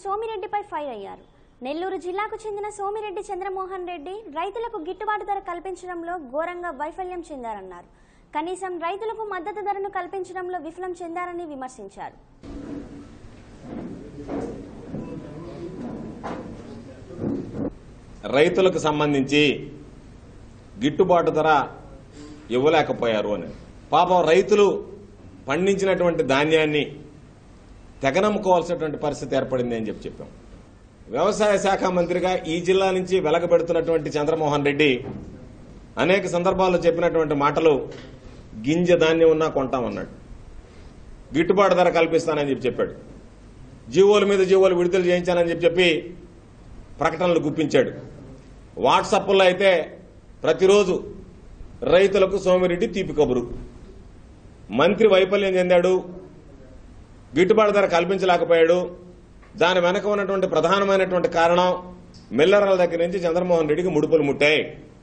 సోమిరెడ్డిపై fire అయ్యారు నెల్లూరు జిల్లాకు చెందిన సోమిరెడ్డి చంద్రమోహన్ రెడ్డి రైతులకు గిట్టుబాటు ధర కల్పించడంలో ఘోరంగా వైఫల్యం చెందారన్నారు కనీసం రైతులకు మద్దతు ధరను కల్పించడంలో విఫలం చెందారని విమర్శించారు రైతులకు సంబంధించి గిట్టుబాటు ధర ఇవ్వలేకపోయారు అని పాపం రైతులు పండించినటువంటి ధాన్యాన్ని తెగనమ్ముకోవాల్సినటువంటి పరిస్థితి ఏర్పడింది అని చెప్పి చెప్పాం వ్యవసాయ శాఖ మంత్రిగా ఈ జిల్లా నుంచి వెలగబెడుతున్నటువంటి చంద్రమోహన్ రెడ్డి అనేక సందర్భాల్లో చెప్పినటువంటి మాటలు గింజ ధాన్యం ఉన్నా కొంటామన్నాడు గిట్టుబాటు ధర కల్పిస్తానని చెప్పి చెప్పాడు జీవోల మీద జీవోలు విడుదల చేయించానని చెప్పి చెప్పి ప్రకటనలు గుప్పించాడు వాట్సాప్లో అయితే ప్రతిరోజు రైతులకు సోమిరెడ్డి తీపి కబురు మంత్రి వైఫల్యం చెందాడు గిట్టుబాటు ధర కల్పించలేకపోయాడు దాని వెనక ఉన్నటువంటి ప్రధానమైనటువంటి కారణం మిల్లర్ల దగ్గర నుంచి చంద్రమోహన్ రెడ్డికి ముడుపులు ముట్టాయి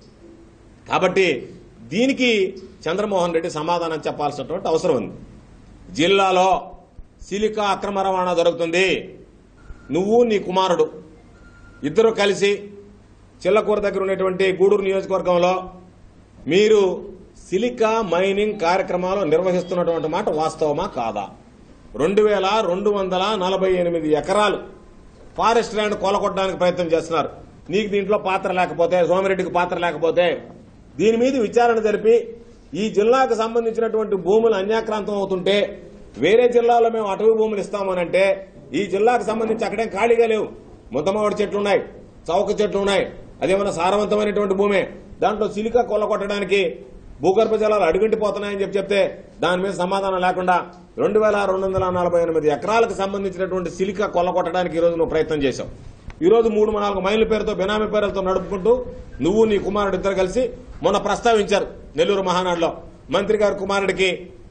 కాబట్టి దీనికి చంద్రమోహన్ రెడ్డి సమాధానం చెప్పాల్సినటువంటి అవసరం ఉంది జిల్లాలో సిలికా అక్రమ రవాణా జరుగుతుంది నువ్వు నీ కుమారుడు ఇద్దరు కలిసి చిల్లకూర దగ్గర ఉన్నటువంటి గూడూరు నియోజకవర్గంలో మీరు సిలికా మైనింగ్ కార్యక్రమాలు నిర్వహిస్తున్నటువంటి మాట వాస్తవమా కాదా రెండు వేల రెండు వందల నలభై ఎనిమిది ఎకరాలు ఫారెస్ట్ ల్యాండ్ కొలగొట్టడానికి ప్రయత్నం చేస్తున్నారు నీకు దీంట్లో పాత్ర లేకపోతే సోమిరెడ్డికి పాత్ర లేకపోతే దీని మీద విచారణ జరిపి ఈ జిల్లాకు సంబంధించినటువంటి భూములు అన్యాక్రాంతం అవుతుంటే వేరే జిల్లాలో మేము అటవీ భూములు ఇస్తామనంటే ఈ జిల్లాకు సంబంధించి అక్కడేం ఖాళీగా లేవు ముద్దమావిడి చెట్లు ఉన్నాయి చౌక చెట్లు ఉన్నాయి అదేమన్నా సారవంతమైనటువంటి భూమే దాంట్లో సిలికా కొల్లగొట్టడానికి భూగర్భ జలాలు అడుగుంటిపోతున్నాయని చెప్పి చెప్తే దాని మీద సమాధానం లేకుండా రెండు వేల రెండు వందల నలభై ఎనిమిది ఎకరాలకు సంబంధించినటువంటి సిలికా కొల్లగొట్టడానికి ఈ రోజు నువ్వు ప్రయత్నం చేశావు ఈ రోజు మూడు నాలుగు మైళ్ళ పేరుతో బినామీ పేరులతో నడుపుకుంటూ నువ్వు నీ కుమారుడు ఇద్దరు కలిసి మొన్న ప్రస్తావించారు నెల్లూరు మహానాడులో మంత్రి గారి కుమారుడికి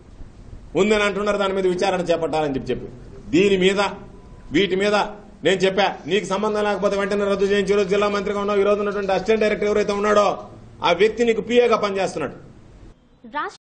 ఉందని అంటున్నారు దాని మీద విచారణ చేపట్టాలని చెప్పి చెప్పి దీని మీద వీటి మీద నేను చెప్పా నీకు సంబంధం లేకపోతే వెంటనే రద్దు చేయించి ఈ రోజు జిల్లా మంత్రిగా ఉన్నావు ఈ రోజు ఉన్నటువంటి అసిస్టెంట్ డైరెక్టర్ ఎవరైతే ఉన్నాడో ఆ వ్యక్తి నీకు పిఏగా పనిచేస్తున్నాడు రాష్ట్ర